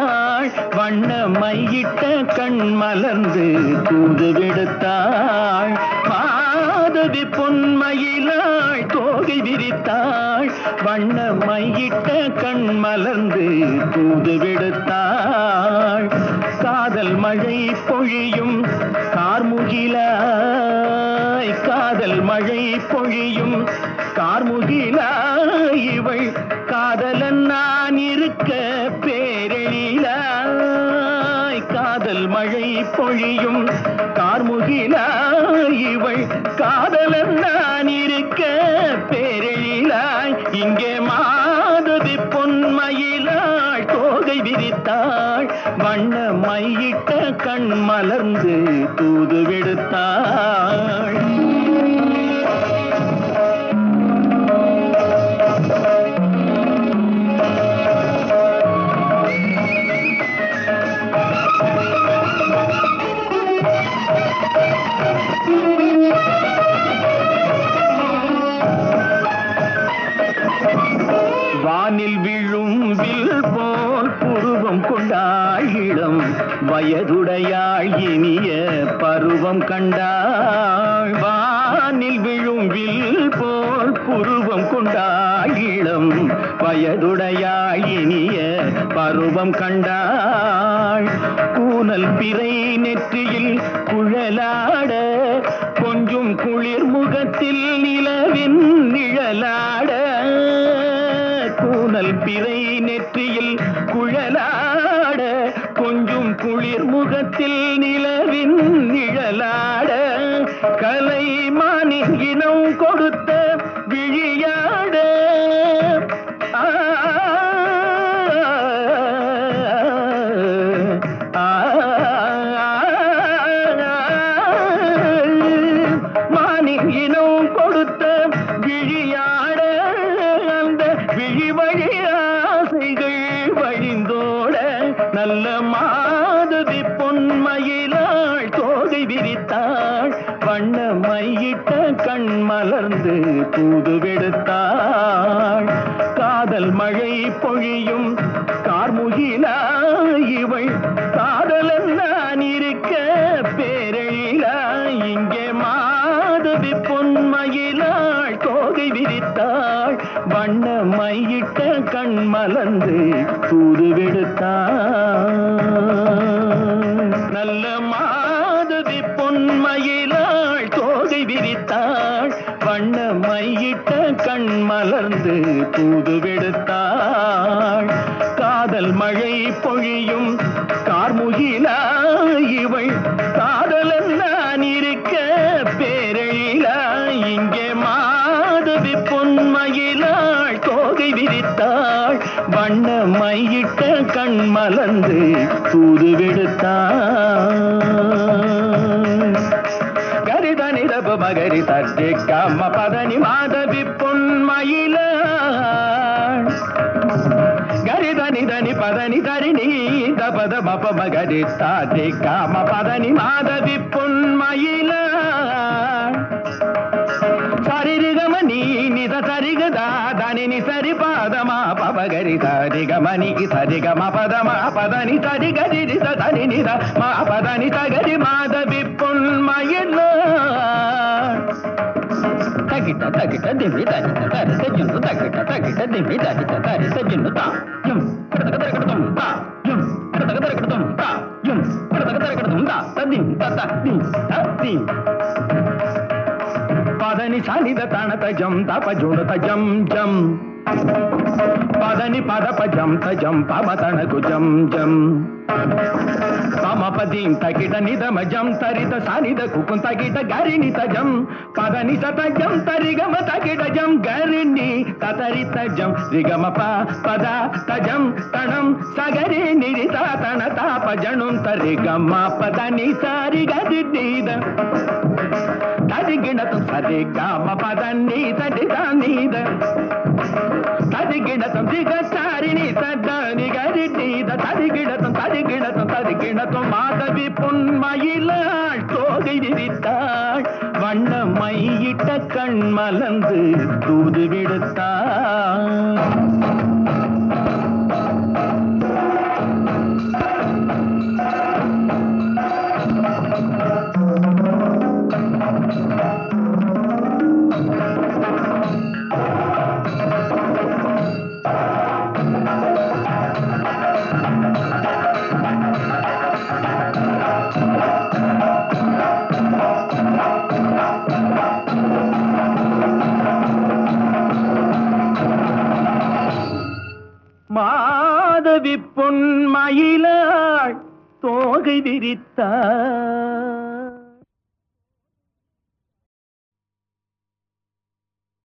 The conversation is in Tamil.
விடுத்தாள் வண்ண மையிட்ட கண் மலர்ந்து தூது விடுத்தாள் மாதவி பொன்மயிலாள் தோகை விரித்தாள் வண்ண மையிட்ட கண் மலர்ந்து தூது விடுத்தாள் காதல் மழை பொழியும் கார்முகிலாய் காதல் மழை பொழியும் கார்முகிலாய் இவள் காதலன் நான் இருக்க பேரெழிலாய் காதல் மழை பொழியும் கார்முகிலாய் இவள் காதலன் நான் இருக்க பேரெழிலாய் இங்கே மாதவி பொன்மயிலாள் தோகை விரித்தாள் வண்ண மையிட்ட கண் மலர்ந்து தூது விடுத்தாள் வானில் விழும் வில் போல் புருவம் கொண்டாள் இளம் வயதுடையாள் இனிய பருவம் கண்டாள் வானில் விழும் வில் போல் புருவம் கொண்டாள் இளம் வயதுடையாள் இனிய பருவம் கண்டாள் கூனல் பிறை நெற்றியில் குழலாட கொஞ்சம் குளிர் முகத்தில் நிலவின் நிழலாட கூனல் பிறை நெற்றியில் குழலாட கொஞ்சம் குளிர் முகத்தில் நிலவின் நிழலாட கலைமானின் இனம் கொடுத்த விழியாட ஆ, ஆ, மானின் இனம் கொடுத்த விழியாட அந்த விழி வழி ஆசைகள் வழிந்தோட நல்ல மாதவி பொன்மயிலாள் தோகை விரித்தாள் வண்ண மையிட்ட கண் மலர்ந்து தூது விடுத்தாள் காதல் மழை பொழியும் கார்முகிலாய் இவள் காதலன் நான் இருக்க பேரெழிலாய் இங்கே மாதவி பொன்மயிலாள் தோகை விரித்தாள் வண்ண மையிட்ட கண் மலர்ந்து தூது விடுத்தாள் நல்ல மாதவி பொன்மயிலாள் தோகை விரித்தாள் வண்ண மையிட்ட கண் மலர்ந்து தூது விடுத்தாள் காதல் மழை பொழியும் கார்முகிலாய் இவள் காதலன் நான் இருக்க பேரெழிலாய் இங்கே மாதவி பொன்மயிலாள் தோகை விரித்தாள் வண்ண மையிட்ட கண் மலர்ந்து தூது விடுத்தாள் கரிதனி ரப மகரி தட்டி கம்ம பதனி மாதவி பொன்மயிலாள் గరిదని దని పదని ధరిణి దపద మప మగరి తాటి కామ పదని మాధవి పొన్మయిల సరిగమ నీ నిద సరిగదా దానిని సరి పాదమా పవగరి సరిగమనికి సరిగమ పదమా పదని సరి గరి దని నిద మా పదని సగరి మాధవి పొన్మయిల తగిట తగిట దివి తగిట తరి సజ్జును తగిట తగిట దివి తగిట తరి సజ్జును తా యం కడగదరగడతం తా యం కడగదరగడతం తా యం కడగదరగడతం తా తదిం తత దిం తదిం పదని సనిద తణత జం తప జుణత జం జం పదని పదప జం తజం పమ తణకు జం జం పమపదీం తగిట నిదమ జం తరిత సనిద కుకుం తగిట గరిణి తజం పదని సతజం తరిగమ తగిట జం గరిణి తతరిత జం రిగమ ప పద తజం తణం సగరి నిరిత తణ తాప జణుం తరిగమ పదని సారి గది నీద తదిగిణతం సరిగమ పదని సడిద నీద తదిగిణతం దిగచారిణి సద్దని గరి నీద తదిగిణతం తదిగిணத்தம் தருகிணத்தம் மாதவி பொன்மயிலாள் தோகை விரித்தாள் வண்ண மையிட்ட கண் மலர்ந்து தூது விடுத்தாள் மாதவி பொன்மயிலாள் தோகை விரித்தாள்